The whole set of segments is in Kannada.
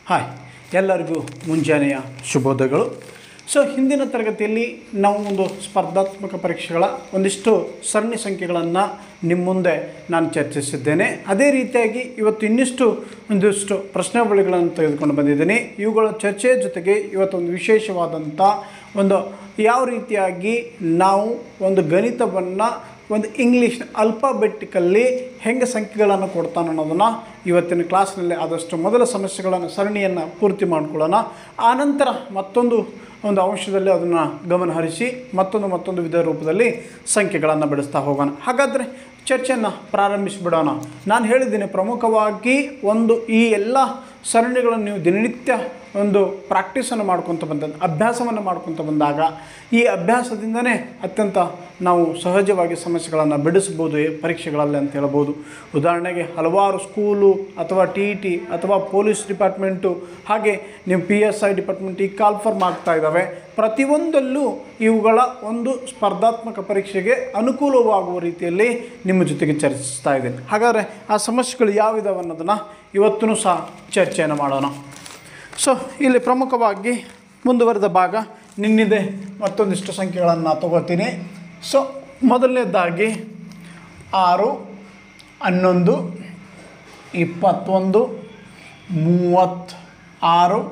ಹಾಯ್ ಎಲ್ಲರಿಗೂ ಮುಂಜಾನೆಯ ಶುಭೋದಯಗಳು ಸೊ ಹಿಂದಿನ ತರಗತಿಯಲ್ಲಿ ನಾವು ಒಂದು ಸ್ಪರ್ಧಾತ್ಮಕ ಪರೀಕ್ಷೆಗಳ ಒಂದಿಷ್ಟು ಸರಣಿ ಸಂಖ್ಯೆಗಳನ್ನು ನಿಮ್ಮ ಮುಂದೆ ನಾನು ಚರ್ಚಿಸಿದ್ದೇನೆ ಅದೇ ರೀತಿಯಾಗಿ ಇವತ್ತು ಇನ್ನಿಷ್ಟು ಒಂದಿಷ್ಟು ಪ್ರಶ್ನಾವಳಿಗಳನ್ನು ತೆಗೆದುಕೊಂಡು ಬಂದಿದ್ದೇನೆ ಇವುಗಳ ಚರ್ಚೆಯ ಜೊತೆಗೆ ಇವತ್ತೊಂದು ವಿಶೇಷವಾದಂಥ ಒಂದು ಯಾವ ರೀತಿಯಾಗಿ ನಾವು ಒಂದು ಗಣಿತವನ್ನು ಒಂದು ಇಂಗ್ಲೀಷ್ ಅಲ್ಫಾಬೆಟಿಕಲ್ಲಿ ಹೆಂಗೆ ಸಂಖ್ಯೆಗಳನ್ನು ಕೊಡ್ತಾನೆ ಅನ್ನೋದನ್ನು ಇವತ್ತಿನ ಕ್ಲಾಸ್ನಲ್ಲಿ ಆದಷ್ಟು ಮೊದಲ ಸಮಸ್ಯೆಗಳನ್ನು ಸರಣಿಯನ್ನು ಪೂರ್ತಿ ಮಾಡ್ಕೊಳ್ಳೋಣ ಆನಂತರ ಮತ್ತೊಂದು ಒಂದು ಅಂಶದಲ್ಲಿ ಅದನ್ನು ಗಮನ ಹರಿಸಿ ಮತ್ತೊಂದು ಮತ್ತೊಂದು ವಿಧ ರೂಪದಲ್ಲಿ ಸಂಖ್ಯೆಗಳನ್ನು ಬಿಡಿಸ್ತಾ ಹೋಗೋಣ ಹಾಗಾದರೆ ಚರ್ಚೆಯನ್ನು ಪ್ರಾರಂಭಿಸಿಬಿಡೋಣ ನಾನು ಹೇಳಿದ್ದೀನಿ ಪ್ರಮುಖವಾಗಿ ಒಂದು ಈ ಎಲ್ಲ ಸರಣಿಗಳನ್ನು ನೀವು ದಿನನಿತ್ಯ ಒಂದು ಪ್ರಾಕ್ಟೀಸನ್ನು ಮಾಡ್ಕೊತ ಬಂದ ಅಭ್ಯಾಸವನ್ನು ಮಾಡ್ಕೊತ ಬಂದಾಗ ಈ ಅಭ್ಯಾಸದಿಂದನೇ ಅತ್ಯಂತ ನಾವು ಸಹಜವಾಗಿ ಸಮಸ್ಯೆಗಳನ್ನು ಬಿಡಿಸ್ಬೋದು ಈ ಪರೀಕ್ಷೆಗಳಲ್ಲಿ ಅಂತ ಹೇಳ್ಬೋದು ಉದಾಹರಣೆಗೆ ಹಲವಾರು ಸ್ಕೂಲು ಅಥವಾ ಟಿ ಇ ಟಿ ಅಥವಾ ಪೊಲೀಸ್ ಡಿಪಾರ್ಟ್ಮೆಂಟು ಹಾಗೆ ನೀವು ಪಿ ಎಸ್ ಐ ಡಿಪಾರ್ಟ್ಮೆಂಟ್ ಈ ಕಾಲ್ಫರ್ಮ್ ಆಗ್ತಾ ಇದ್ದಾವೆ ಪ್ರತಿಯೊಂದಲ್ಲೂ ಇವುಗಳ ಒಂದು ಸ್ಪರ್ಧಾತ್ಮಕ ಪರೀಕ್ಷೆಗೆ ಅನುಕೂಲವಾಗುವ ರೀತಿಯಲ್ಲಿ ನಿಮ್ಮ ಜೊತೆಗೆ ಚರ್ಚಿಸ್ತಾ ಇದ್ದೇನೆ ಹಾಗಾದರೆ ಆ ಸಮಸ್ಯೆಗಳು ಯಾವಿದಾವೆ ಅನ್ನೋದನ್ನು ಇವತ್ತೂ ಸಹ ಚರ್ಚೆಯನ್ನು ಮಾಡೋಣ ಸೊ ಇಲ್ಲಿ ಪ್ರಮುಖವಾಗಿ ಮುಂದುವರೆದ ಭಾಗ ನಿನ್ನಿದೆ ಮತ್ತೊಂದಿಷ್ಟು ಸಂಖ್ಯೆಗಳನ್ನು ತಗೋತೀನಿ ಸೊ ಮೊದಲನೇದಾಗಿ ಆರು ಹನ್ನೊಂದು ಇಪ್ಪತ್ತೊಂದು ಮೂವತ್ತ ಆರು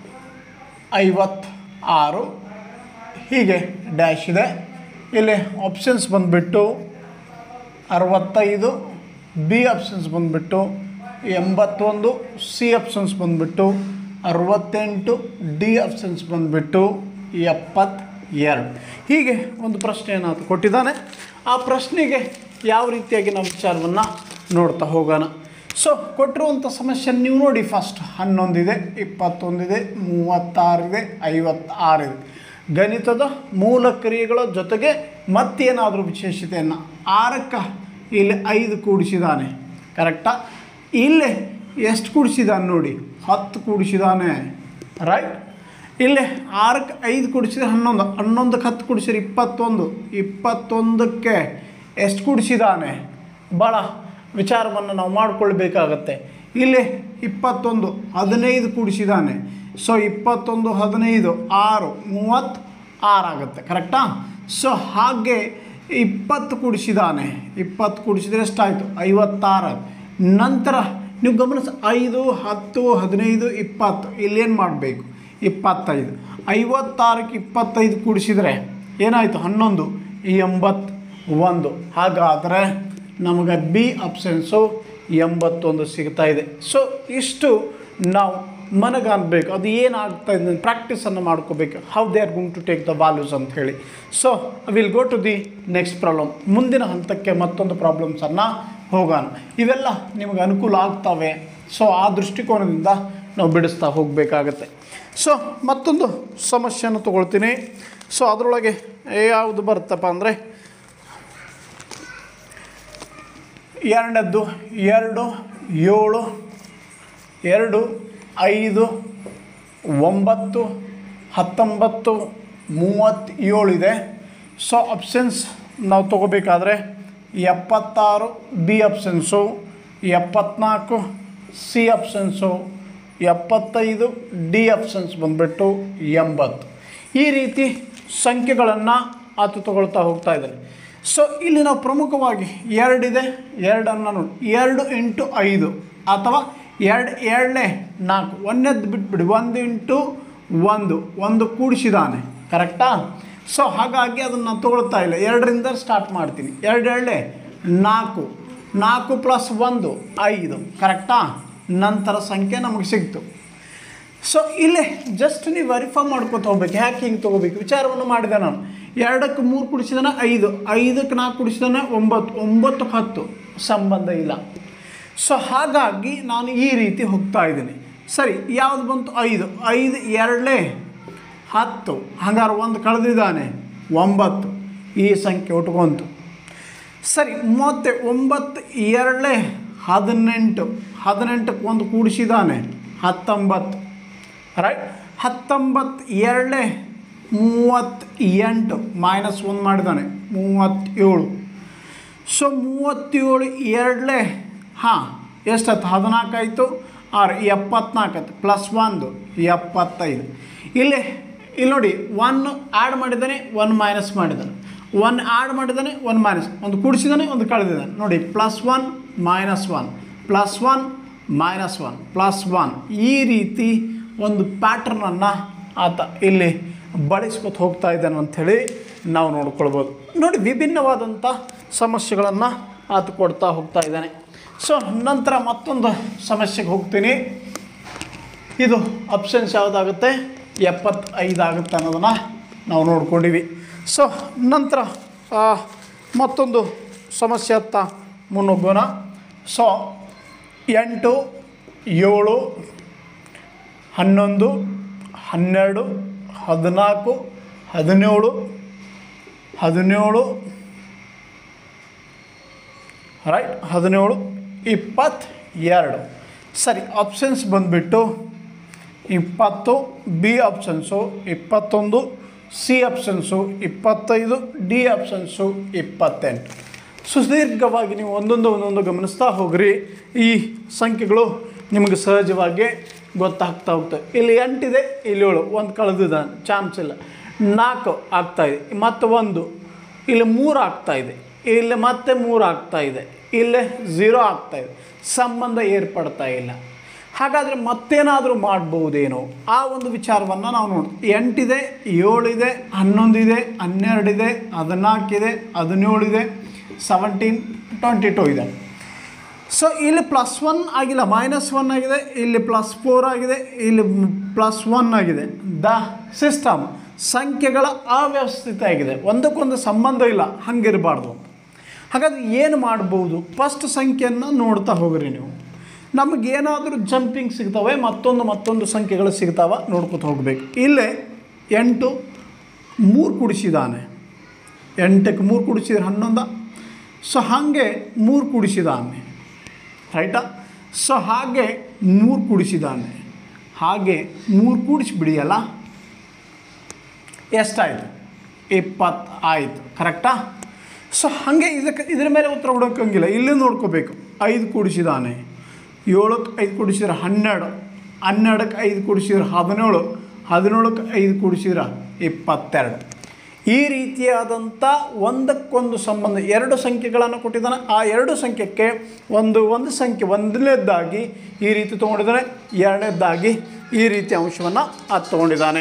ಐವತ್ತಾರು ಹೀಗೆ ಡ್ಯಾಶ್ ಇದೆ ಇಲ್ಲಿ ಆಪ್ಷನ್ಸ್ ಬಂದುಬಿಟ್ಟು ಅರವತ್ತೈದು ಬಿ ಆಪ್ಷನ್ಸ್ ಬಂದುಬಿಟ್ಟು ಎಂಬತ್ತೊಂದು ಸಿ ಆಪ್ಷನ್ಸ್ ಬಂದುಬಿಟ್ಟು ಅರವತ್ತೆಂಟು ಡಿ ಆಪ್ಷನ್ಸ್ ಬಂದುಬಿಟ್ಟು ಎಪ್ಪತ್ತೆರಡು ಹೀಗೆ ಒಂದು ಪ್ರಶ್ನೆಯನ್ನು ಆತ ಕೊಟ್ಟಿದ್ದಾನೆ ಆ ಪ್ರಶ್ನೆಗೆ ಯಾವ ರೀತಿಯಾಗಿ ನಾವು ವಿಚಾರವನ್ನು ನೋಡ್ತಾ ಹೋಗೋಣ ಸೊ ಕೊಟ್ಟಿರುವಂಥ ಸಮಸ್ಯೆ ನೀವು ನೋಡಿ ಫಸ್ಟ್ ಹನ್ನೊಂದಿದೆ ಇಪ್ಪತ್ತೊಂದಿದೆ ಮೂವತ್ತಾರಿದೆ ಐವತ್ತಾರಿದೆ ಗಣಿತದ ಮೂಲ ಕ್ರಿಯೆಗಳ ಜೊತೆಗೆ ಮತ್ತೇನಾದರೂ ವಿಶೇಷತೆಯನ್ನು ಆರಕ್ಕೆ ಇಲ್ಲಿ ಐದು ಕೂಡಿಸಿದಾನೆ ಕರೆಕ್ಟಾ ಇಲ್ಲಿ ಎಷ್ಟು ಕೂಡಿಸಿದಾನೆ ನೋಡಿ ಹತ್ತು ಕೂಡಿಸಿದಾನೆ ರೈಟ್ ಇಲ್ಲಿ ಆರಕ್ಕೆ ಐದು ಕೂಡಿಸಿದ್ರೆ ಹನ್ನೊಂದು ಹನ್ನೊಂದಕ್ಕೆ ಹತ್ತು ಕೂಡಿಸಿದ್ರೆ ಇಪ್ಪತ್ತೊಂದು ಇಪ್ಪತ್ತೊಂದಕ್ಕೆ ಎಷ್ಟು ಕೂಡಿಸಿದಾನೆ ಭಾಳ ವಿಚಾರವನ್ನು ನಾವು ಮಾಡಿಕೊಳ್ಬೇಕಾಗತ್ತೆ ಇಲ್ಲಿ ಇಪ್ಪತ್ತೊಂದು ಹದಿನೈದು ಕೂಡಿಸಿದಾನೆ ಸೊ ಇಪ್ಪತ್ತೊಂದು ಹದಿನೈದು ಆರು ಮೂವತ್ತು ಆರಾಗುತ್ತೆ ಕರೆಕ್ಟಾ ಸೊ ಹಾಗೆ ಇಪ್ಪತ್ತು ಕೂಡಿಸಿದಾನೆ ಇಪ್ಪತ್ತು ಕೂಡಿಸಿದ್ರೆ ಎಷ್ಟಾಯಿತು ಐವತ್ತಾರು ನಂತರ ನೀವು ಗಮನಿಸಿ ಐದು ಹತ್ತು ಹದಿನೈದು ಇಪ್ಪತ್ತು ಇಲ್ಲೇನು ಮಾಡಬೇಕು ಇಪ್ಪತ್ತೈದು ಐವತ್ತಾರಕ್ಕೆ ಇಪ್ಪತ್ತೈದು ಕೂಡಿಸಿದರೆ ಏನಾಯಿತು ಹನ್ನೊಂದು ಎಂಬತ್ತು ಒಂದು ಹಾಗಾದರೆ ನಮಗೆ ಬಿ ಆಪ್ಷನ್ಸು ಎಂಬತ್ತೊಂದು ಸಿಗ್ತಾ ಇದೆ ಸೊ ಇಷ್ಟು ನಾವು ಮನಗಾನ್ಬೇಕು ಅದು ಏನಾಗ್ತಾ ಇದೆ ಪ್ರಾಕ್ಟೀಸನ್ನು ಮಾಡ್ಕೋಬೇಕು how they are going to take the values ಅಂತ ಹೇಳಿ so will go to the next problem ಮುಂದಿನ ಹಂತಕ್ಕೆ ಮತ್ತೊಂದು ಪ್ರಾಬ್ಲಮ್ಸನ್ನು ಹೋಗೋಣ ಇವೆಲ್ಲ ನಿಮಗೆ ಅನುಕೂಲ ಆಗ್ತವೆ ಸೊ ಆ ದೃಷ್ಟಿಕೋನದಿಂದ ನಾವು ಬಿಡಿಸ್ತಾ ಹೋಗಬೇಕಾಗತ್ತೆ ಸೊ ಮತ್ತೊಂದು ಸಮಸ್ಯೆಯನ್ನು ತೊಗೊಳ್ತೀನಿ ಸೊ ಅದರೊಳಗೆ ಯಾವುದು ಬರುತ್ತಪ್ಪ ಅಂದರೆ ಎರಡದ್ದು ಎರಡು ಏಳು ಎರಡು ಐದು ಒಂಬತ್ತು ಹತ್ತೊಂಬತ್ತು ಮೂವತ್ತೇಳು ಇದೆ ಸೊ ಆಪ್ಷನ್ಸ್ ನಾವು ತೊಗೋಬೇಕಾದ್ರೆ ಎಪ್ಪತ್ತಾರು ಬಿ ಆಪ್ಷನ್ಸು ಎಪ್ಪತ್ನಾಲ್ಕು ಸಿ ಆಪ್ಷನ್ಸು ಎಪ್ಪತ್ತೈದು ಡಿ ಆಪ್ಷನ್ಸ್ ಬಂದುಬಿಟ್ಟು ಎಂಬತ್ತು ಈ ರೀತಿ ಸಂಖ್ಯೆಗಳನ್ನು ಆತ ತಗೊಳ್ತಾ ಹೋಗ್ತಾ ಇದ್ದಾನೆ ಸೊ ಇಲ್ಲಿ ನಾವು ಪ್ರಮುಖವಾಗಿ ಎರಡಿದೆ ಎರಡನ್ನು ನೋಡಿ ಎರಡು ಇಂಟು ಐದು ಅಥವಾ ಎರಡು ಎರಡನೇ ನಾಲ್ಕು ಒಂದದ್ದು ಬಿಟ್ಬಿಡಿ ಒಂದು ಇಂಟು ಒಂದು ಒಂದು ಕೂಡಿಸಿದಾನೆ ಕರೆಕ್ಟಾ ಸೊ ಹಾಗಾಗಿ ಅದನ್ನು ನಾನು ತೊಗೊಳ್ತಾ ಇಲ್ಲ ಎರಡರಿಂದ ಸ್ಟಾರ್ಟ್ ಮಾಡ್ತೀನಿ ಎರಡು ಎರಡೇ ನಾಲ್ಕು ನಾಲ್ಕು ಪ್ಲಸ್ ಒಂದು ಐದು ಕರೆಕ್ಟಾ ನಂತರ ಸಂಖ್ಯೆ ನಮಗೆ ಸಿಕ್ತು ಸೊ ಇಲ್ಲೇ ಜಸ್ಟ್ ನೀವು ವೆರಿಫೈ ಮಾಡ್ಕೊತ ಹೋಗ್ಬೇಕು ಯಾಕೆ ಹಿಂಗೆ ತೊಗೋಬೇಕು ವಿಚಾರವನ್ನು ಮಾಡಿದೆ ನಾನು ಎರಡಕ್ಕೆ ಮೂರು ಕುಡಿಸಿದಾನೆ ಐದು ಐದಕ್ಕೆ ನಾಲ್ಕು ಕುಡಿಸಿದಾನೆ ಒಂಬತ್ತು ಒಂಬತ್ತು ಹತ್ತು ಸಂಬಂಧ ಇಲ್ಲ ಸೊ ಹಾಗಾಗಿ ನಾನು ಈ ರೀತಿ ಹೋಗ್ತಾ ಇದ್ದೀನಿ ಸರಿ ಯಾವುದು ಬಂತು ಐದು ಐದು ಎರಡಲೇ ಹತ್ತು ಹಂಗಾರೆ ಒಂದು ಕಳೆದಿದ್ದಾನೆ ಒಂಬತ್ತು ಈ ಸಂಖ್ಯೆ ಉಟ್ಕೊಂತು ಸರಿ ಮತ್ತೆ ಒಂಬತ್ತು ಎರಡಲೇ ಹದಿನೆಂಟು ಹದಿನೆಂಟಕ್ಕೆ ಒಂದು ಕೂಡಿಸಿದಾನೆ ಹತ್ತೊಂಬತ್ತು ರೈಟ್ ಹತ್ತೊಂಬತ್ತು ಎರಡಲೇ ಮೂವತ್ತೆಂಟು ಮೈನಸ್ ಒಂದು ಮಾಡಿದ್ದಾನೆ ಮೂವತ್ತೇಳು ಸೊ ಮೂವತ್ತೇಳು ಎರಡಲೇ ಹಾಂ ಎಷ್ಟಾಯ್ತು ಹದಿನಾಲ್ಕು ಆಯಿತು ಆರು ಎಪ್ಪತ್ನಾಲ್ಕು ಆಯ್ತು ಪ್ಲಸ್ ಒಂದು ಎಪ್ಪತ್ತೈದು ಇಲ್ಲಿ ಇಲ್ಲಿ ನೋಡಿ ಒನ್ ಆ್ಯಡ್ ಮಾಡಿದ್ದಾನೆ ಒನ್ ಮೈನಸ್ ಮಾಡಿದ್ದಾನೆ ಒನ್ ಆ್ಯಡ್ ಮಾಡಿದ್ದಾನೆ ಒನ್ ಮೈನಸ್ ಒಂದು ಕೂಡಿಸಿದ್ದಾನೆ ಒಂದು ಕಳೆದಿದ್ದಾನೆ ನೋಡಿ plus one minus one plus one minus one plus one ಈ ರೀತಿ ಒಂದು ಪ್ಯಾಟ್ರನನ್ನು ಆತ ಇಲ್ಲಿ ಬಳಸ್ಕೊತ ಹೋಗ್ತಾ ಇದ್ದಾನೆ ಅಂಥೇಳಿ ನಾವು ನೋಡ್ಕೊಳ್ಬೋದು ನೋಡಿ ವಿಭಿನ್ನವಾದಂಥ ಸಮಸ್ಯೆಗಳನ್ನು ಆತ ಕೊಡ್ತಾ ಹೋಗ್ತಾ ಇದ್ದಾನೆ ಸೊ ನಂತರ ಮತ್ತೊಂದು ಸಮಸ್ಯೆಗೆ ಹೋಗ್ತೀನಿ ಇದು ಆಪ್ಷನ್ಸ್ ಯಾವುದಾಗುತ್ತೆ ಎಪ್ಪತ್ತೈದು ಆಗುತ್ತೆ ಅನ್ನೋದನ್ನು ನಾವು ನೋಡ್ಕೊಂಡಿವಿ ಸೊ ನಂತರ ಆ, ಮತ್ತೊಂದು ಸಮಸ್ಯೆ ಹತ್ತ ಮುನ್ನುಗ್ಗೋಣ ಸೊ ಎಂಟು ಏಳು ಹನ್ನೊಂದು ಹನ್ನೆರಡು ಹದಿನಾಲ್ಕು ಹದಿನೇಳು ಹದಿನೇಳು ರೈಟ್ ಹದಿನೇಳು ಇಪ್ಪತ್ತೆರಡು ಸರಿ ಆಪ್ಷನ್ಸ್ ಬಂದುಬಿಟ್ಟು ಇಪ್ಪತ್ತು ಬಿ ಆಪ್ಷನ್ಸು ಇಪ್ಪತ್ತೊಂದು ಸಿ ಆಪ್ಷನ್ಸು ಇಪ್ಪತ್ತೈದು ಡಿ ಆಪ್ಷನ್ಸು ಇಪ್ಪತ್ತೆಂಟು ಸುದೀರ್ಘವಾಗಿ ನೀವು ಒಂದೊಂದು ಒಂದೊಂದು ಗಮನಿಸ್ತಾ ಹೋಗ್ರಿ ಈ ಸಂಖ್ಯೆಗಳು ನಿಮಗೆ ಸಹಜವಾಗಿ ಗೊತ್ತಾಗ್ತಾ ಹೋಗ್ತವೆ ಇಲ್ಲಿ ಎಂಟಿದೆ ಇಲ್ಲಿ ಏಳು ಒಂದು ಕಳೆದಿದೆ ಚಾನ್ಸ್ ಇಲ್ಲ ನಾಲ್ಕು ಆಗ್ತಾಯಿದೆ ಮತ್ತು ಒಂದು ಇಲ್ಲಿ ಮೂರು ಆಗ್ತಾ ಇದೆ ಇಲ್ಲಿ ಮತ್ತೆ ಮೂರು ಆಗ್ತಾ ಇದೆ ಇಲ್ಲೇ ಝೀರೋ ಆಗ್ತಾ ಇದೆ ಸಂಬಂಧ ಏರ್ಪಡ್ತಾ ಇಲ್ಲ ಹಾಗಾದರೆ ಮತ್ತೇನಾದರೂ ಮಾಡ್ಬೋದೇನೋ ಆ ಒಂದು ವಿಚಾರವನ್ನು ನಾವು ನೋಡಿ ಎಂಟಿದೆ ಏಳಿದೆ ಹನ್ನೊಂದಿದೆ ಹನ್ನೆರಡಿದೆ ಹದಿನಾಲ್ಕಿದೆ ಹದಿನೇಳಿದೆ ಸೆವೆಂಟೀನ್ ಟ್ವೆಂಟಿ ಟು ಇದೆ ಸೊ ಇಲ್ಲಿ ಪ್ಲಸ್ ಒನ್ ಆಗಿಲ್ಲ ಮೈನಸ್ ಒನ್ ಆಗಿದೆ ಇಲ್ಲಿ ಪ್ಲಸ್ ಫೋರ್ ಆಗಿದೆ ಇಲ್ಲಿ ಪ್ಲಸ್ ಒನ್ ಆಗಿದೆ ದ ಸಿಸ್ಟಮ್ ಸಂಖ್ಯೆಗಳ ಅವ್ಯವಸ್ಥಿತ ಆಗಿದೆ ಒಂದಕ್ಕೊಂದು ಸಂಬಂಧ ಇಲ್ಲ ಹಂಗಿರಬಾರ್ದು ಅಂತ ಹಾಗಾದ್ರೆ ಏನು ಮಾಡ್ಬೋದು ಫಸ್ಟ್ ಸಂಖ್ಯೆಯನ್ನು ನೋಡ್ತಾ ಹೋಗ್ರಿ ನೀವು ನಮಗೇನಾದರೂ ಜಂಪಿಂಗ್ ಸಿಗ್ತವೆ ಮತ್ತೊಂದು ಮತ್ತೊಂದು ಸಂಖ್ಯೆಗಳು ಸಿಗ್ತಾವ ನೋಡ್ಕೊತ ಹೋಗ್ಬೇಕು ಇಲ್ಲೇ ಎಂಟು ಮೂರು ಕುಡಿಸಿದಾನೆ ಎಂಟಕ್ಕೆ ಮೂರು ಕುಡಿಸಿದ್ರೆ ಹನ್ನೊಂದ ಸೊ ಹಾಗೆ ಮೂರು ಕುಡಿಸಿದಾನೆ ರೈಟಾ ಸೊ ಹಾಗೆ ಮೂರು ಕುಡಿಸಿದಾನೆ ಹಾಗೆ ಮೂರು ಕೂಡಿಸಿಬಿಡಿಯಲ್ಲ ಎಷ್ಟಾಯಿತು ಇಪ್ಪತ್ತು ಆಯಿತು ಕರೆಕ್ಟಾ ಸೊ ಹಾಗೆ ಇದಕ್ಕೆ ಇದ್ರ ಮೇಲೆ ಉತ್ತರ ಹುಡುಕಂಗಿಲ್ಲ ಇಲ್ಲೇ ನೋಡ್ಕೋಬೇಕು ಐದು ಕೂಡಿಸಿದಾನೆ ಏಳಕ್ಕೆ ಐದು ಕೂಡಿಸಿದ್ರೆ ಹನ್ನೆರಡು ಹನ್ನೆರಡಕ್ಕೆ ಐದು ಕೂಡಿಸಿದ್ರೆ ಹದಿನೇಳು ಹದಿನೇಳಕ್ಕೆ ಐದು ಕೂಡಿಸಿದ್ರೆ ಇಪ್ಪತ್ತೆರಡು ಈ ರೀತಿಯಾದಂಥ ಒಂದಕ್ಕೊಂದು ಸಂಬಂಧ ಎರಡು ಸಂಖ್ಯೆಗಳನ್ನು ಕೊಟ್ಟಿದ್ದಾನೆ ಆ ಎರಡು ಸಂಖ್ಯೆಗೆ ಒಂದು ಒಂದು ಸಂಖ್ಯೆ ಒಂದನೇದ್ದಾಗಿ ಈ ರೀತಿ ತೊಗೊಂಡಿದ್ದಾನೆ ಎರಡನೇದ್ದಾಗಿ ಈ ರೀತಿ ಅಂಶವನ್ನು ಅದು ತೊಗೊಂಡಿದ್ದಾನೆ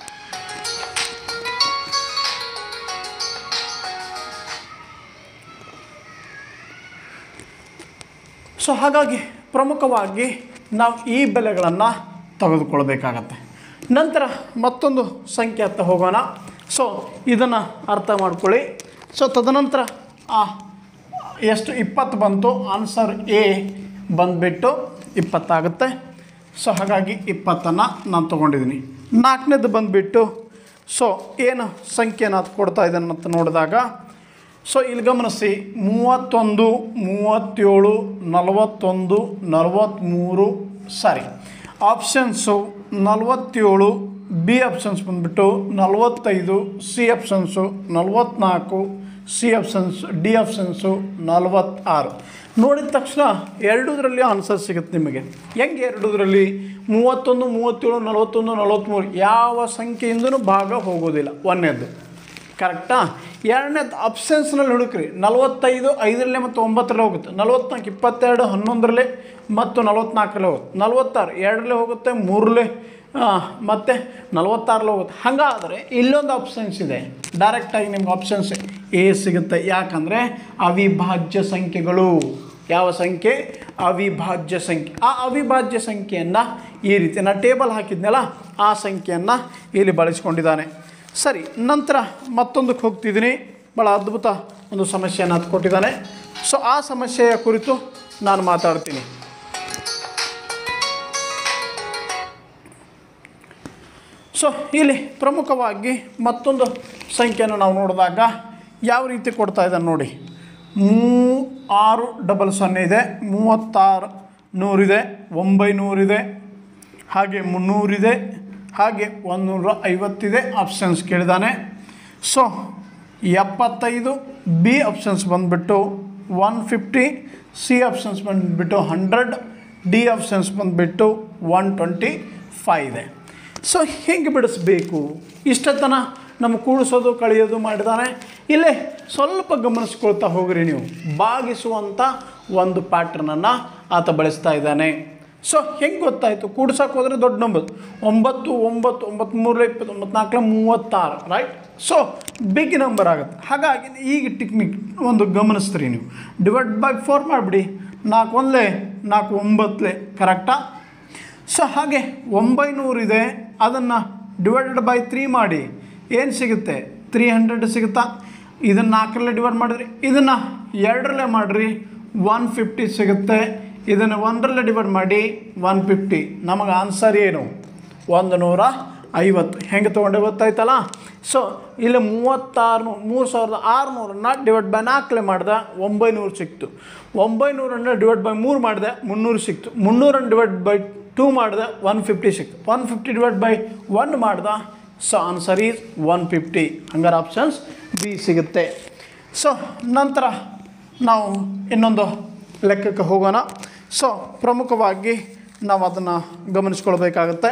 ಸೊ ಹಾಗಾಗಿ ಪ್ರಮುಖವಾಗಿ ನಾವು ಈ ಬೆಲೆಗಳನ್ನು ತೆಗೆದುಕೊಳ್ಬೇಕಾಗತ್ತೆ ನಂತರ ಮತ್ತೊಂದು ಸಂಖ್ಯೆ ಹತ್ತ ಹೋಗೋಣ ಸೊ ಇದನ್ನು ಅರ್ಥ ಮಾಡ್ಕೊಳ್ಳಿ ಸೊ ತದನಂತರ ಆ, ಎಷ್ಟು ಇಪ್ಪತ್ತು ಬಂತು ಆನ್ಸರ್ ಎ ಬಂದುಬಿಟ್ಟು ಇಪ್ಪತ್ತಾಗುತ್ತೆ ಸೊ ಹಾಗಾಗಿ ಇಪ್ಪತ್ತನ್ನು ನಾನು ತೊಗೊಂಡಿದ್ದೀನಿ ನಾಲ್ಕನೇದು ಬಂದುಬಿಟ್ಟು ಸೊ ಏನು ಸಂಖ್ಯೆನ ಅದು ಕೊಡ್ತಾ ಇದ್ದಾನೆ ಅಂತ ನೋಡಿದಾಗ ಸೊ ಇಲ್ಲಿ ಗಮನಿಸಿ ಮೂವತ್ತೊಂದು ಮೂವತ್ತೇಳು ನಲವತ್ತೊಂದು ನಲವತ್ತ್ಮೂರು ಸರಿ ಆಪ್ಷನ್ಸು ನಲವತ್ತೇಳು ಬಿ ಆಪ್ಷನ್ಸ್ ಬಂದುಬಿಟ್ಟು ನಲವತ್ತೈದು ಸಿ ಆಪ್ಷನ್ಸು ನಲವತ್ತ್ನಾಲ್ಕು ಸಿ ಆಪ್ಷನ್ಸ್ ಡಿ ಆಪ್ಷನ್ಸು ನಲವತ್ತಾರು ನೋಡಿದ ತಕ್ಷಣ ಎರಡೂದರಲ್ಲಿ ಆನ್ಸರ್ ಸಿಗುತ್ತೆ ನಿಮಗೆ ಹೆಂಗೆ ಎರಡೂದರಲ್ಲಿ ಮೂವತ್ತೊಂದು ಮೂವತ್ತೇಳು ನಲವತ್ತೊಂದು ನಲವತ್ತ್ಮೂರು ಯಾವ ಸಂಖ್ಯೆಯಿಂದನೂ ಭಾಗ ಹೋಗೋದಿಲ್ಲ ಒಂದನೇದು ಕರೆಕ್ಟಾ ಎರಡನೇದು ಆಪ್ಷನ್ಸ್ನಲ್ಲಿ ಹುಡುಕ್ರಿ ನಲವತ್ತೈದು ಐದರಲ್ಲೇ ಮತ್ತು ಒಂಬತ್ತರಲ್ಲೇ ಹೋಗುತ್ತೆ ನಲವತ್ನಾಲ್ಕು ಇಪ್ಪತ್ತೆರಡು ಹನ್ನೊಂದರಲ್ಲೇ ಮತ್ತು ನಲವತ್ನಾಲ್ಕರಲ್ಲೇ ಹೋಗುತ್ತೆ ನಲವತ್ತಾರು ಎರಡರಲ್ಲೇ ಹೋಗುತ್ತೆ ಮೂರಲ್ಲೇ ಮತ್ತು ನಲವತ್ತಾರಲ್ಲೇ ಹೋಗುತ್ತೆ ಹಾಗಾದರೆ ಇಲ್ಲೊಂದು ಆಪ್ಷನ್ಸ್ ಇದೆ ಡೈರೆಕ್ಟಾಗಿ ನಿಮ್ಗೆ ಆಪ್ಷನ್ಸ್ ಎ ಸಿಗುತ್ತೆ ಯಾಕಂದರೆ ಅವಿಭಾಜ್ಯ ಸಂಖ್ಯೆಗಳು ಯಾವ ಸಂಖ್ಯೆ ಅವಿಭಾಜ್ಯ ಸಂಖ್ಯೆ ಆ ಅವಿಭಾಜ್ಯ ಸಂಖ್ಯೆಯನ್ನು ಈ ರೀತಿ ನಾನು ಟೇಬಲ್ ಹಾಕಿದ್ನಲ್ಲ ಆ ಸಂಖ್ಯೆಯನ್ನು ಇಲ್ಲಿ ಬಳಸ್ಕೊಂಡಿದ್ದಾನೆ ಸರಿ ನಂತರ ಮತ್ತೊಂದಕ್ಕೆ ಹೋಗ್ತಿದ್ದೀನಿ ಭಾಳ ಅದ್ಭುತ ಒಂದು ಸಮಸ್ಯೆಯನ್ನು ಅದು ಕೊಟ್ಟಿದ್ದಾನೆ ಸೊ ಆ ಸಮಸ್ಯೆಯ ಕುರಿತು ನಾನು ಮಾತಾಡ್ತೀನಿ ಸೊ ಇಲ್ಲಿ ಪ್ರಮುಖವಾಗಿ ಮತ್ತೊಂದು ಸಂಖ್ಯೆಯನ್ನು ನಾವು ನೋಡಿದಾಗ ಯಾವ ರೀತಿ ಕೊಡ್ತಾ ಇದ್ದಾನೆ ನೋಡಿ ಮೂ ಆರು ಡಬಲ್ ಸೊನ್ನೆ ಇದೆ ಮೂವತ್ತಾರು ನೂರಿದೆ ಒಂಬೈನೂರಿದೆ ಹಾಗೆ ಮುನ್ನೂರಿದೆ ಹಾಗೆ ಒಂದುನೂರ ಐವತ್ತಿದೆ ಆಪ್ಷನ್ಸ್ ಕೇಳಿದಾನೆ ಸೊ ಎಪ್ಪತ್ತೈದು ಬಿ ಆಪ್ಷನ್ಸ್ ಬಂದುಬಿಟ್ಟು ಒನ್ ಫಿಫ್ಟಿ ಸಿ ಆಪ್ಷನ್ಸ್ ಬಂದುಬಿಟ್ಟು ಹಂಡ್ರೆಡ್ ಡಿ ಆಪ್ಷನ್ಸ್ ಬಂದುಬಿಟ್ಟು ಒನ್ ಟ್ವೆಂಟಿ ಫೈ ಇದೆ ಸೊ ಹೆಂಗೆ ಬಿಡಿಸ್ಬೇಕು ಇಷ್ಟತನ ನಮ್ಮ ಕೂಡಿಸೋದು ಕಳೆಯೋದು ಮಾಡಿದಾನೆ ಇಲ್ಲೇ ಸ್ವಲ್ಪ ಗಮನಿಸ್ಕೊಳ್ತಾ ಹೋಗ್ರಿ ನೀವು ಬಾಗಿಸುವಂಥ ಒಂದು ಪ್ಯಾಟ್ರನನ್ನು ಆತ ಬಳಸ್ತಾ ಇದ್ದಾನೆ ಸೊ ಹೆಂಗೆ ಗೊತ್ತಾಯಿತು ಕೂಡ್ಸಕ್ಕೆ ಹೋದರೆ ದೊಡ್ಡ ನಂಬರ್ ಒಂಬತ್ತು ಒಂಬತ್ತು ಒಂಬತ್ತು ಮೂರಲೆ ಇಪ್ಪತ್ತೊಂಬತ್ತು ನಾಲ್ಕಲೆ ಮೂವತ್ತಾರು ರೈಟ್ ಸೊ ಬಿಗ್ ನಂಬರ್ ಆಗುತ್ತೆ ಹಾಗಾಗಿ ಈಗ ಟೆಕ್ನಿಕ್ ಒಂದು ಗಮನಿಸ್ತೀರಿ ನೀವು ಡಿವೈಡ್ ಬೈ ಫೋರ್ ಮಾಡಿಬಿಡಿ ನಾಲ್ಕು ಒಂದಲೇ ನಾಲ್ಕು ಒಂಬತ್ತಲೆ ಕರೆಕ್ಟಾ ಸೊ ಹಾಗೆ ಒಂಬೈನೂರು ಇದೆ ಅದನ್ನು ಡಿವೈಡೆಡ್ ಬೈ ತ್ರೀ ಮಾಡಿ ಏನು ಸಿಗುತ್ತೆ ತ್ರೀ ಹಂಡ್ರೆಡ್ ಸಿಗುತ್ತಾ ಇದನ್ನು ನಾಲ್ಕರಲ್ಲೇ ಡಿವೈಡ್ ಮಾಡಿದ್ರಿ ಇದನ್ನು ಎರಡರಲ್ಲೇ ಮಾಡಿರಿ ಒನ್ ಫಿಫ್ಟಿ ಸಿಗುತ್ತೆ ಇದನ್ನು ಒಂದರಲ್ಲೇ ಡಿವೈಡ್ ಮಾಡಿ ಒನ್ ಫಿಫ್ಟಿ ನಮಗೆ ಆನ್ಸರ್ ಏನು ಒಂದು ನೂರ ಐವತ್ತು ಹೆಂಗೆ ತೊಗೊಂಡೆ ಗೊತ್ತಾಯ್ತಲ್ಲ ಸೊ ಇಲ್ಲಿ ಮೂವತ್ತಾರು ಮೂರು ಸಾವಿರದ ಆರುನೂರನ್ನ ಡಿವೈಡ್ ಬೈ ನಾಲ್ಕಲೆ ಮಾಡಿದೆ ಒಂಬೈನೂರು ಸಿಕ್ತು ಒಂಬೈನೂರನ್ನು ಡಿವೈಡ್ ಬೈ ಮೂರು ಮಾಡಿದೆ ಮುನ್ನೂರು ಸಿಕ್ತು ಮುನ್ನೂರನ್ನು ಡಿವೈಡ್ ಬೈ ಟೂ ಮಾಡಿದೆ ಒನ್ ಫಿಫ್ಟಿ ಸಿಕ್ತು one fifty divide by one ಮಾಡ್ದೆ so answer is one fifty ಹಂಗಾರೆ ಆಪ್ಷನ್ಸ್ ಬಿ ಸಿಗುತ್ತೆ ಸೊ ನಂತರ ನಾವು ಇನ್ನೊಂದು ಲೆಕ್ಕಕ್ಕೆ ಹೋಗೋಣ ಸೊ ಪ್ರಮುಖವಾಗಿ ನಾವು ಅದನ್ನು ಗಮನಿಸ್ಕೊಳ್ಬೇಕಾಗತ್ತೆ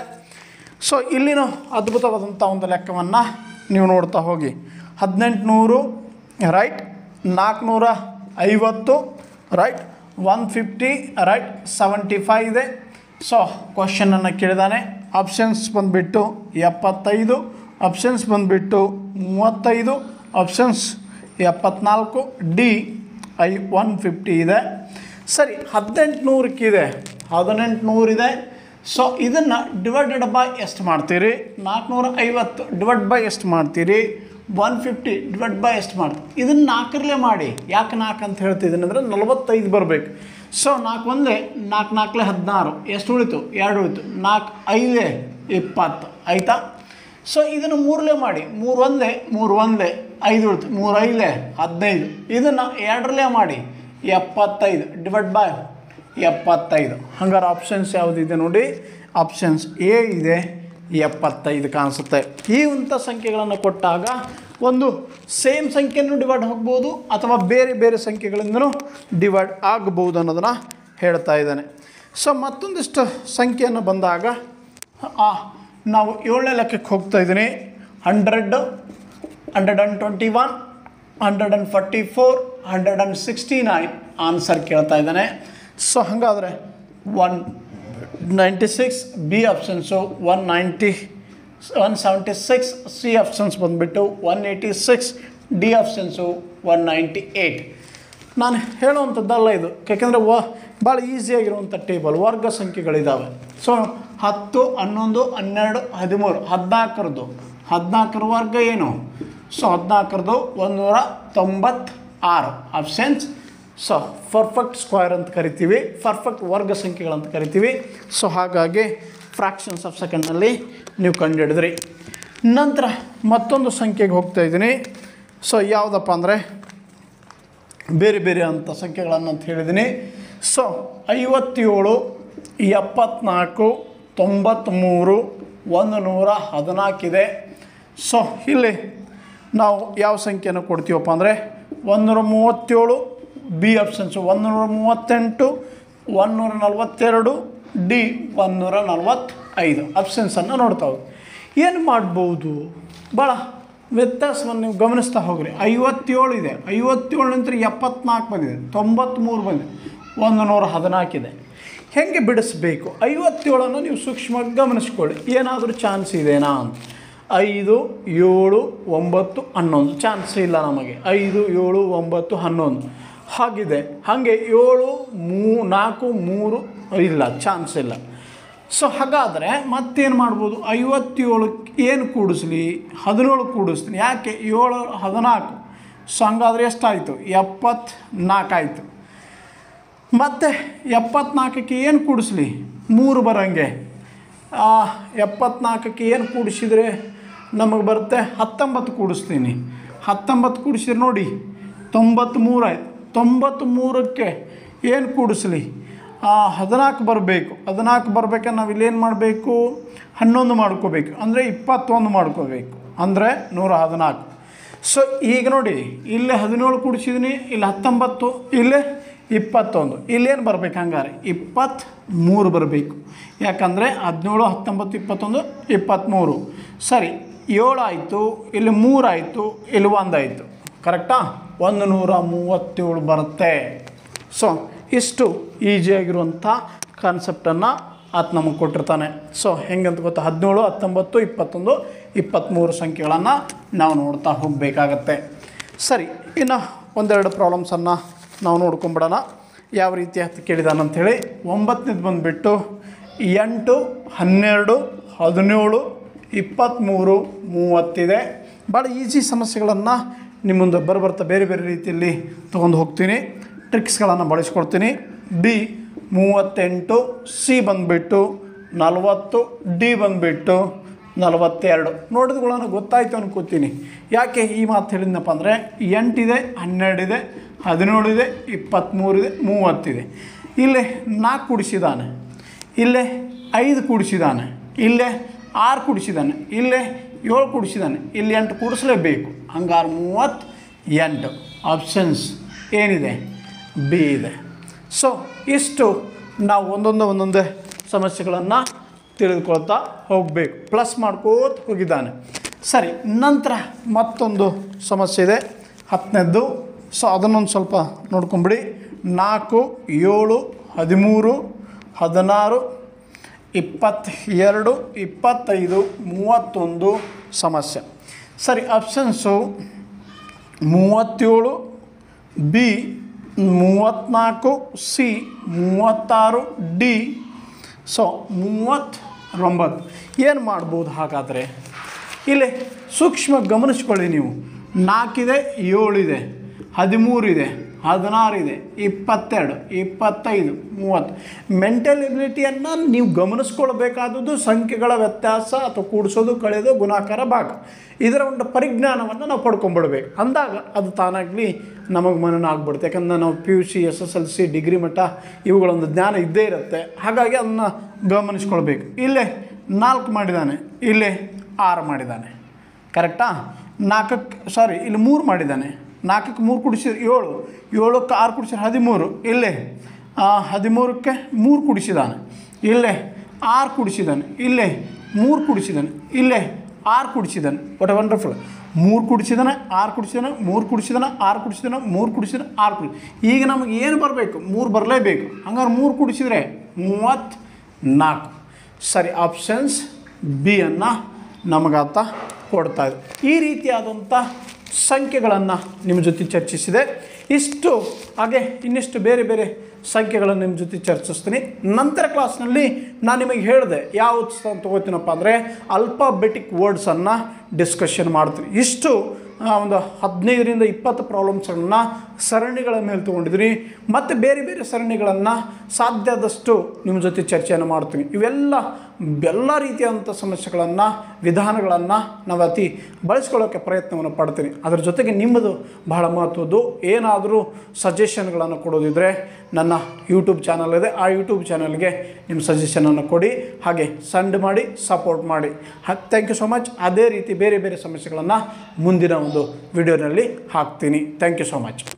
ಸೊ ಇಲ್ಲಿನ ಅದ್ಭುತವಾದಂಥ ಒಂದು ಲೆಕ್ಕವನ್ನು ನೀವು ನೋಡ್ತಾ ಹೋಗಿ ಹದಿನೆಂಟುನೂರು ರೈಟ್ ನಾಲ್ಕುನೂರ ಐವತ್ತು right one fifty right seventy five ಇದೆ ಸೊ ಕ್ವಶನನ್ನು ಕೇಳಿದಾನೆ ಆಪ್ಷನ್ಸ್ ಬಂದುಬಿಟ್ಟು ಎಪ್ಪತ್ತೈದು ಆಪ್ಷನ್ಸ್ ಬಂದುಬಿಟ್ಟು ಮೂವತ್ತೈದು ಆಪ್ಷನ್ಸ್ ಎಪ್ಪತ್ನಾಲ್ಕು ಡಿ ಐ ಒನ್ ಫಿಫ್ಟಿ ಇದೆ ಸರಿ ಹದಿನೆಂಟುನೂರಕ್ಕಿದೆ ಹದಿನೆಂಟುನೂರಿದೆ ಸೊ ಇದನ್ನು ಡಿವೈಡೆಡ್ ಬೈ ಎಷ್ಟು ಮಾಡ್ತೀರಿ ನಾಲ್ಕುನೂರ ಐವತ್ತು ಡಿವೈಡ್ ಬೈ ಎಷ್ಟು ಮಾಡ್ತೀರಿ ಒನ್ ಫಿಫ್ಟಿ ಡಿವೈಡ್ ಬೈ ಎಷ್ಟು ಮಾಡ್ತೀರಿ ಇದನ್ನು ನಾಲ್ಕರಲ್ಲೇ ಮಾಡಿ ಯಾಕೆ ನಾಲ್ಕು ಅಂತ ಹೇಳ್ತಿದ್ದೀನಿ ಅಂದರೆ ನಲವತ್ತೈದು ಬರಬೇಕು ಸೊ ನಾಲ್ಕು ಒಂದೇ ನಾಲ್ಕು ನಾಲ್ಕಲೇ ಹದಿನಾರು ಎಷ್ಟು ಉಳಿತು ಎರಡು ಉಳಿತು ನಾಲ್ಕು ಐದೇ ಇಪ್ಪತ್ತು ಆಯಿತಾ ಸೊ ಇದನ್ನು ಮೂರಲೇ ಮಾಡಿ ಮೂರು ಒಂದೇ ಮೂರು ಒಂದೇ ಐದು ಉಳಿತು ಮೂರು ಐದೇ ಹದಿನೈದು ಇದನ್ನು ಎರಡರಲ್ಲೇ ಮಾಡಿ ಎಪ್ಪತ್ತೈದು ಡಿವೈಡ್ ಬೈ ಎಪ್ಪತ್ತೈದು ಹಂಗಾರೆ ಆಪ್ಷನ್ಸ್ ಯಾವುದಿದೆ ನೋಡಿ ಆಪ್ಷನ್ಸ್ ಎ ಇದೆ ಎಪ್ಪತ್ತೈದು ಕಾಣಿಸುತ್ತೆ ಈ ಅಂಥ ಸಂಖ್ಯೆಗಳನ್ನು ಕೊಟ್ಟಾಗ ಒಂದು ಸೇಮ್ ಸಂಖ್ಯೆಯನ್ನು ಡಿವೈಡ್ ಹೋಗ್ಬೋದು ಅಥವಾ ಬೇರೆ ಬೇರೆ ಸಂಖ್ಯೆಗಳಿಂದನೂ ಡಿವೈಡ್ ಆಗಬಹುದು ಅನ್ನೋದನ್ನು ಹೇಳ್ತಾ ಇದ್ದಾನೆ ಸೊ ಮತ್ತೊಂದಿಷ್ಟು ಸಂಖ್ಯೆಯನ್ನು ಬಂದಾಗ ಆ, ನಾವು ಏಳನೇ ಲೆಕ್ಕಕ್ಕೆ ಹೋಗ್ತಾ ಇದ್ದೀನಿ hundred hundred and twenty one hundred and forty four hundred and sixty nine answer ಕೇಳ್ತಾ ಇದ್ದಾನೆ ಸೊ ಹಾಗಾದರೆ one ninety six B options one ninety one seventy six C options ಬಂದುಬಿಟ್ಟು one eighty six D options one ninety eight ನಾನು ಹೇಳುವಂಥದ್ದಲ್ಲ ಇದು ಯಾಕೆಂದರೆ ವ ಭಾಳ ಈಸಿಯಾಗಿರುವಂಥ ಟೇಬಲ್ ವರ್ಗ ಸಂಖ್ಯೆಗಳಿದ್ದಾವೆ ಸೊ ಹತ್ತು ಹನ್ನೊಂದು ಹನ್ನೆರಡು ಹದಿಮೂರು ಹದಿನಾಲ್ಕರದ್ದು ಹದಿನಾಲ್ಕರ ವರ್ಗ ಏನು ಸೊ ಹದಿನಾಲ್ಕರದ್ದು ಒಂದೂರ ತೊಂಬತ್ತಾರು ಆಪ್ಷನ್ಸ್ ಸೊ ಪರ್ಫೆಕ್ಟ್ ಸ್ಕ್ವೇರ್ ಅಂತ ಕರಿತೀವಿ ಪರ್ಫೆಕ್ಟ್ ವರ್ಗ ಸಂಖ್ಯೆಗಳಂತ ಕರಿತೀವಿ ಸೊ ಹಾಗಾಗಿ ಫ್ರಾಕ್ಷನ್ಸ್ ಆಫ್ ಸೆಕೆಂಡ್ನಲ್ಲಿ ನೀವು ಕಂಡುಹಿಡಿದ್ರಿ ನಂತರ ಮತ್ತೊಂದು ಸಂಖ್ಯೆಗೆ ಹೋಗ್ತಾ ಇದ್ದೀನಿ ಸೊ ಯಾವುದಪ್ಪ ಅಂದರೆ ಬೇರೆ ಬೇರೆ ಅಂಥ ಸಂಖ್ಯೆಗಳನ್ನು ಅಂತ ಹೇಳಿದ್ದೀನಿ ಸೊ ಐವತ್ತೇಳು ಎಪ್ಪತ್ನಾಲ್ಕು ತೊಂಬತ್ತ್ಮೂರು ಒಂದು ನೂರ ಹದಿನಾಲ್ಕಿದೆ ಸೊ ಇಲ್ಲಿ ನಾವು ಯಾವ ಸಂಖ್ಯೆಯನ್ನು ಕೊಡ್ತೀವಪ್ಪ ಅಂದರೆ ಒಂದೂರ ಮೂವತ್ತೇಳು ಬಿ ಆಪ್ಷನ್ಸು ಒಂದುನೂರ ಮೂವತ್ತೆಂಟು ಒಂದುನೂರ ನಲ್ವತ್ತೆರಡು ಡಿ ಒಂದುನೂರ ನಲ್ವತ್ತೈದು ಆಪ್ಷನ್ಸನ್ನು ನೋಡ್ತಾ ಹೋಗಿ ಏನು ಮಾಡ್ಬೋದು ಭಾಳ ವ್ಯತ್ಯಾಸವನ್ನು ನೀವು ಗಮನಿಸ್ತಾ ಹೋಗ್ರಿ ಐವತ್ತೇಳು ಇದೆ ಐವತ್ತೇಳು ನಂತರ ಎಪ್ಪತ್ನಾಲ್ಕು ಬಂದಿದೆ ತೊಂಬತ್ತ್ಮೂರು ಬಂದಿದೆ ಒಂದು ನೂರ ಹದಿನಾಲ್ಕಿದೆ ಹೆಂಗೆ ಬಿಡಿಸ್ಬೇಕು ಐವತ್ತೇಳನ್ನು ನೀವು ಸೂಕ್ಷ್ಮವಾಗಿ ಗಮನಿಸ್ಕೊಳ್ಳಿ ಏನಾದರೂ ಚಾನ್ಸ್ ಇದೆನಾ ಅಂತ ಐದು ಏಳು ಒಂಬತ್ತು ಹನ್ನೊಂದು ಚಾನ್ಸ್ ಇಲ್ಲ ನಮಗೆ ಐದು ಏಳು ಒಂಬತ್ತು ಹನ್ನೊಂದು ಹಾಗಿದೆ ಹಾಗೆ ಏಳು ಮೂ ನಾಲ್ಕು ಮೂರು ಇಲ್ಲ ಚಾನ್ಸ್ ಇಲ್ಲ ಸೊ ಹಾಗಾದರೆ ಮತ್ತೇನು ಮಾಡ್ಬೋದು ಐವತ್ತೇಳು ಏನು ಕೂಡಿಸ್ಲಿ ಹದಿನೇಳು ಕೂಡಿಸ್ತೀನಿ ಯಾಕೆ ಏಳು ಹದಿನಾಲ್ಕು ಸೊ ಹಂಗಾದ್ರೆ ಎಷ್ಟಾಯಿತು ಎಪ್ಪತ್ನಾಲ್ಕು ಆಯಿತು ಮತ್ತು ಎಪ್ಪತ್ನಾಲ್ಕಕ್ಕೆ ಏನು ಕೂಡಿಸ್ಲಿ ಮೂರು ಬರೋಂಗೆ ಆ, ಎಪ್ಪತ್ನಾಲ್ಕಕ್ಕೆ ಏನು ಕೂಡಿಸಿದರೆ ನಮಗೆ ಬರುತ್ತೆ ಹತ್ತೊಂಬತ್ತು ಕೂಡಿಸ್ತೀನಿ ಹತ್ತೊಂಬತ್ತು ಕೂಡಿಸಿದ್ರೆ ನೋಡಿ ತೊಂಬತ್ತ್ಮೂರು ಆಯ್ತು ತೊಂಬತ್ತ್ಮೂರಕ್ಕೆ ಏನು ಕೂಡಿಸ್ಲಿ ಹದಿನಾಲ್ಕು ಬರಬೇಕು ಹದಿನಾಲ್ಕು ಬರ್ಬೇಕಾದ್ರೆ ನಾವು ಇಲ್ಲೇನು ಮಾಡಬೇಕು ಹನ್ನೊಂದು ಮಾಡ್ಕೋಬೇಕು ಅಂದರೆ ಇಪ್ಪತ್ತೊಂದು ಮಾಡ್ಕೋಬೇಕು ಅಂದರೆ ನೂರ ಹದಿನಾಲ್ಕು ಸೊ ಈಗ ನೋಡಿ ಇಲ್ಲೇ ಹದಿನೇಳು ಕೂಡಿಸಿದ್ದೀನಿ ಇಲ್ಲಿ ಹತ್ತೊಂಬತ್ತು ಇಲ್ಲೇ ಇಪ್ಪತ್ತೊಂದು ಇಲ್ಲೇನು ಬರ್ಬೇಕು ಹಂಗಾರೆ ಇಪ್ಪತ್ತ್ಮೂರು ಬರಬೇಕು ಯಾಕಂದರೆ ಹದಿನೇಳು ಹತ್ತೊಂಬತ್ತು ಇಪ್ಪತ್ತೊಂದು ಇಪ್ಪತ್ತ್ಮೂರು ಸರಿ ಏಳು ಆಯಿತು ಇಲ್ಲಿ ಮೂರು ಆಯಿತು ಇಲ್ಲಿ ಒಂದು ಆಯಿತು ಕರೆಕ್ಟಾ ಒಂದು ನೂರ ಮೂವತ್ತೇಳು ಬರುತ್ತೆ ಸೊ ಇಷ್ಟು ಈಸಿಯಾಗಿರುವಂಥ ಕಾನ್ಸೆಪ್ಟನ್ನು ಆತ ನಮಗೆ ಕೊಟ್ಟಿರ್ತಾನೆ ಸೊ ಹೆಂಗಂತ ಗೊತ್ತಾ ಹದಿನೇಳು ಹತ್ತೊಂಬತ್ತು ಇಪ್ಪತ್ತೊಂದು ಇಪ್ಪತ್ತ್ಮೂರು ಸಂಖ್ಯೆಗಳನ್ನು ನಾವು ನೋಡ್ತಾ ಹೋಗಬೇಕಾಗತ್ತೆ ಸರಿ ಇನ್ನು ಒಂದೆರಡು ಪ್ರಾಬ್ಲಮ್ಸನ್ನು ನಾವು ನೋಡ್ಕೊಂಬಿಡೋಣ ಯಾವ ರೀತಿ ಅಂತ ಕೇಳಿದಾನಂಥೇಳಿ ಒಂಬತ್ತನೇದು ಬಂದುಬಿಟ್ಟು ಎಂಟು ಹನ್ನೆರಡು ಹದಿನೇಳು ಇಪ್ಪತ್ತ್ಮೂರು ಮೂವತ್ತಿದೆ ಭಾಳ ಈಸಿ ಸಮಸ್ಯೆಗಳನ್ನು ನಿಮ್ಮ ಮುಂದೆ ಬರಬರ್ತಾ ಬೇರೆ ಬೇರೆ ರೀತಿಯಲ್ಲಿ ತೊಗೊಂಡು ಹೋಗ್ತೀನಿ ಟ್ರಿಕ್ಸ್ಗಳನ್ನು ಬಳಸ್ಕೊಡ್ತೀನಿ ಬಿ ಮೂವತ್ತೆಂಟು ಸಿ ಬಂದುಬಿಟ್ಟು ನಲವತ್ತು ಡಿ ಬಂದುಬಿಟ್ಟು ನಲವತ್ತೆರಡು ನೋಡಿದ್ಕೊಳ್ಳೋಣ ಗೊತ್ತಾಯ್ತು ಅನ್ಕೋತೀನಿ ಯಾಕೆ ಈ ಮಾತು ಹೇಳಿದ್ನಪ್ಪ ಅಂದರೆ ಎಂಟಿದೆ ಹನ್ನೆರಡಿದೆ ಹದಿನೇಳಿದೆ ಇಪ್ಪತ್ತ್ಮೂರಿದೆ ಮೂವತ್ತಿದೆ ಇಲ್ಲೇ ನಾಲ್ಕು ಕುಡಿಸಿದಾನೆ ಇಲ್ಲೇ ಐದು ಕೂಡಿಸಿದಾನೆ ಇಲ್ಲೇ ಆರು ಕೂಡಿಸಿದಾನೆ ಇಲ್ಲೇ ಏಳು ಕೂಡಿಸಿದಾನೆ ಇಲ್ಲಿ ಎಂಟು ಕೂಡಿಸ್ಲೇಬೇಕು ಹಂಗಾರು ಮೂವತ್ತು ಎಂಟು ಆಪ್ಷನ್ಸ್ ಏನಿದೆ ಬಿ ಇದೆ ಸೊ ಇಷ್ಟು ನಾವು ಒಂದೊಂದು ಒಂದೊಂದೇ ಸಮಸ್ಯೆಗಳನ್ನು ತಿಳಿದುಕೊಳ್ತಾ ಹೋಗಬೇಕು ಪ್ಲಸ್ ಮಾಡ್ಕೋತ ಹೋಗಿದ್ದಾನೆ ಸರಿ ನಂತರ ಮತ್ತೊಂದು ಸಮಸ್ಯೆ ಇದೆ ಹತ್ತನೇದ್ದು ಸೊ ಅದನ್ನೊಂದು ಸ್ವಲ್ಪ ನೋಡ್ಕೊಂಬಿಡಿ ನಾಲ್ಕು ಏಳು ಹದಿಮೂರು ಹದಿನಾರು ಇಪ್ಪತ್ತೆರಡು ಇಪ್ಪತ್ತೈದು ಮೂವತ್ತೊಂದು ಸಮಸ್ಯೆ ಸರಿ ಆಪ್ಷನ್ಸು ಮೂವತ್ತೇಳು ಬಿ ಮೂವತ್ತ್ನಾಲ್ಕು ಸಿ ಮೂವತ್ತಾರು ಡಿ ಸೊ ಮೂವತ್ತೊಂಬತ್ತು ಏನು ಮಾಡ್ಬೋದು ಹಾಗಾದರೆ ಇಲ್ಲಿ ಸೂಕ್ಷ್ಮ ಗಮನಿಸ್ಕೊಳ್ಳಿ ನೀವು ನಾಲ್ಕಿದೆ ಏಳಿದೆ ಹದಿಮೂರಿದೆ ಹದಿನಾರಿದೆ ಇಪ್ಪತ್ತೆರಡು ಇಪ್ಪತ್ತೈದು ಮೂವತ್ತು ಮೆಂಟಲ್ ಎಬಿಲಿಟಿಯನ್ನು ನೀವು ಗಮನಿಸ್ಕೊಳ್ಬೇಕಾದದ್ದು ಸಂಖ್ಯೆಗಳ ವ್ಯತ್ಯಾಸ ಅಥವಾ ಕೂಡಿಸೋದು ಕಳೆಯೋದು ಗುಣಾಕಾರ ಭಾಗ ಇದರ ಒಂದು ಪರಿಜ್ಞಾನವನ್ನು ನಾವು ಪಡ್ಕೊಂಡ್ಬಿಡ್ಬೇಕು ಅಂದಾಗ ಅದು ತಾನಾಗಲಿ ನಮಗೆ ಮನನ ಆಗ್ಬಿಡುತ್ತೆ ಯಾಕಂದ್ರೆ ನಾವು P U C S S L C degree ಮಟ್ಟ ಇವುಗಳೊಂದು ಜ್ಞಾನ ಇದ್ದೇ ಇರುತ್ತೆ ಹಾಗಾಗಿ ಅದನ್ನು ಗಮನಿಸ್ಕೊಳ್ಬೇಕು ಇಲ್ಲೇ ನಾಲ್ಕು ಮಾಡಿದ್ದಾನೆ ಇಲ್ಲೇ ಆರು ಮಾಡಿದ್ದಾನೆ ಕರೆಕ್ಟಾ ನಾಲ್ಕಕ್ಕೆ ಸಾರಿ ಇಲ್ಲಿ ಮೂರು ಮಾಡಿದ್ದಾನೆ ನಾಲ್ಕಕ್ಕೆ ಮೂರು ಕುಡಿಸಿದ್ರೆ ಏಳು ಏಳಕ್ಕೆ ಆರು ಕುಡಿಸಿದ್ರೆ ಹದಿಮೂರು ಇಲ್ಲೇ ಆ, ಹದಿಮೂರಕ್ಕೆ ಮೂರು ಕುಡಿಸಿದಾನೆ ಇಲ್ಲೇ ಆರು ಕುಡಿಸಿದಾನೆ ಇಲ್ಲೇ ಮೂರು ಕುಡಿಸಿದಾನೆ ಇಲ್ಲೇ ಆರು ಕುಡಿಸಿದಾನೆ ವಾಟ್ ಎ ವಂಡರ್ಫುಲ್ ಮೂರು ಕುಡಿಸಿದಾನೆ ಆರು ಕುಡಿಸಿದಾನೆ ಮೂರು ಕುಡಿಸಿದಾನೆ ಆರು ಕುಡಿಸಿದಾನೆ ಮೂರು ಕುಡಿಸಿದಾನೆ ಆರು ಕುಡಿ ಈಗ ನಮಗೆ ಏನು ಬರಬೇಕು ಮೂರು ಬರಲೇಬೇಕು ಹಂಗಾರೆ ಮೂರು ಕುಡಿಸಿದ್ರೆ ಮೂವತ್ತು ನಾಲ್ಕು ಸರಿ ಆಪ್ಷನ್ಸ್ ಬಿ ಅನ್ನು ನಮಗಾತ ಕೊಡ್ತಾ ಇದೆ ಈ ರೀತಿಯಾದಂಥ ಸಂಖ್ಯೆಗಳನ್ನು ನಿಮ್ಮ ಜೊತೆ ಚರ್ಚಿಸಿದೆ ಇಷ್ಟು ಹಾಗೆ ಇನ್ನಿಷ್ಟು ಬೇರೆ ಬೇರೆ ಸಂಖ್ಯೆಗಳನ್ನು ನಿಮ್ಮ ಜೊತೆ ಚರ್ಚಿಸ್ತೀನಿ ನಂತರ ಕ್ಲಾಸ್ನಲ್ಲಿ ನಾನು ನಿಮಗೆ ಹೇಳಿದೆ ಯಾವುದು ತೊಗೋತೀನಪ್ಪ ಅಂದರೆ ಅಲ್ಫಾಬೆಟಿಕ್ ವರ್ಡ್ಸನ್ನು ಡಿಸ್ಕಷನ್ ಮಾಡ್ತೀನಿ ಇಷ್ಟು ಆ, ಒಂದು ಹದಿನೈದರಿಂದ ಇಪ್ಪತ್ತು ಪ್ರಾಬ್ಲಮ್ಸ್ಗಳನ್ನು ಸರಣಿಗಳ ಮೇಲೆ ತೊಗೊಂಡಿದ್ದೀನಿ ಮತ್ತು ಬೇರೆ ಬೇರೆ ಸರಣಿಗಳನ್ನು ಸಾಧ್ಯದಷ್ಟು ನಿಮ್ಮ ಜೊತೆ ಚರ್ಚೆಯನ್ನು ಮಾಡ್ತೀನಿ ಇವೆಲ್ಲ ಎಲ್ಲ ರೀತಿಯಾದಂಥ ಸಮಸ್ಯೆಗಳನ್ನು ವಿಧಾನಗಳನ್ನು ನಾವು ಅತಿ ಬಳಸ್ಕೊಳ್ಳೋಕ್ಕೆ ಪ್ರಯತ್ನವನ್ನು ಪಡ್ತೀನಿ ಅದರ ಜೊತೆಗೆ ನಿಮ್ಮದು ಬಹಳ ಮಹತ್ವದ್ದು ಏನಾದರೂ ಸಜೆಷನ್ಗಳನ್ನು ಕೊಡೋದಿದ್ದರೆ ನನ್ನ ಯೂಟ್ಯೂಬ್ ಚಾನಲ್ ಇದೆ ಆ ಯೂಟ್ಯೂಬ್ ಚಾನಲ್ಗೆ ನಿಮ್ಮ ಸಜೆಷನನ್ನು ಕೊಡಿ ಹಾಗೆ ಸಂಡ್ ಮಾಡಿ ಸಪೋರ್ಟ್ ಮಾಡಿ ಥ್ಯಾಂಕ್ ಯು ಸೊ ಮಚ್ ಅದೇ ರೀತಿ ಬೇರೆ ಬೇರೆ ಸಮಸ್ಯೆಗಳನ್ನು ಮುಂದಿನ ಒಂದು ವಿಡಿಯೋನಲ್ಲಿ ಹಾಕ್ತೀನಿ ಥ್ಯಾಂಕ್ ಯು ಸೊ ಮಚ್